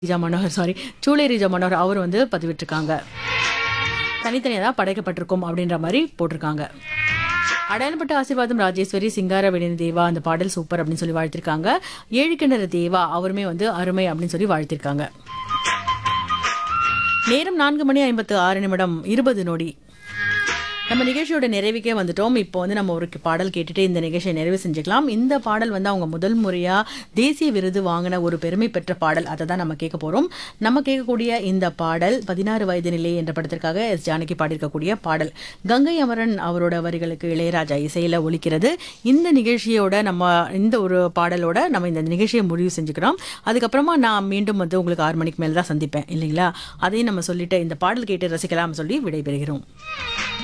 ரிஜா Manohar sorry சூளை ரிஜா மனோகர் அவர் வந்து பதிவிட்டிருக்காங்க தனித்தனியாக தான் படைக்கப்பட்டிருக்கும் அப்படின்ற மாதிரி போட்டிருக்காங்க அடையாளப்பட்ட ஆசீர்வாதம் ராஜேஸ்வரி சிங்கார வேணின தேவா அந்த பாடல் சூப்பர் அப்படின்னு சொல்லி வாழ்த்திருக்காங்க ஏழு கிணறு தேவா அவருமே வந்து அருமை அப்படின்னு சொல்லி வாழ்த்திருக்காங்க நேரம் நான்கு மணி ஐம்பத்து ஆறு நிமிடம் இருபது நொடி நம்ம நிகழ்ச்சியோட நிறைவுக்கே வந்துட்டோம் இப்போ வந்து நம்ம ஒரு பாடல் கேட்டுட்டு இந்த நிகழ்ச்சியை நிறைவு செஞ்சுக்கலாம் இந்த பாடல் வந்து அவங்க முதல் முறையா தேசிய விருது வாங்கின ஒரு பெருமை பெற்ற பாடல் அதை தான் நம்ம கேட்க போறோம் நம்ம கேட்கக்கூடிய இந்த பாடல் பதினாறு வயது நிலை என்ற படத்திற்காக எஸ் ஜானகி பாடியிருக்கக்கூடிய பாடல் கங்கை அமரன் அவரோட வரிகளுக்கு இளையராஜா இசையில ஒலிக்கிறது இந்த நிகழ்ச்சியோட நம்ம இந்த ஒரு பாடலோட நம்ம இந்த நிகழ்ச்சியை முடிவு செஞ்சுக்கிறோம் அதுக்கப்புறமா நான் மீண்டும் வந்து உங்களுக்கு ஆறு மணிக்கு மேல தான் சந்திப்பேன் இல்லைங்களா அதையும் நம்ம சொல்லிட்டு இந்த பாடல் கேட்டு ரசிக்கலாம் சொல்லி விடைபெறுகிறோம்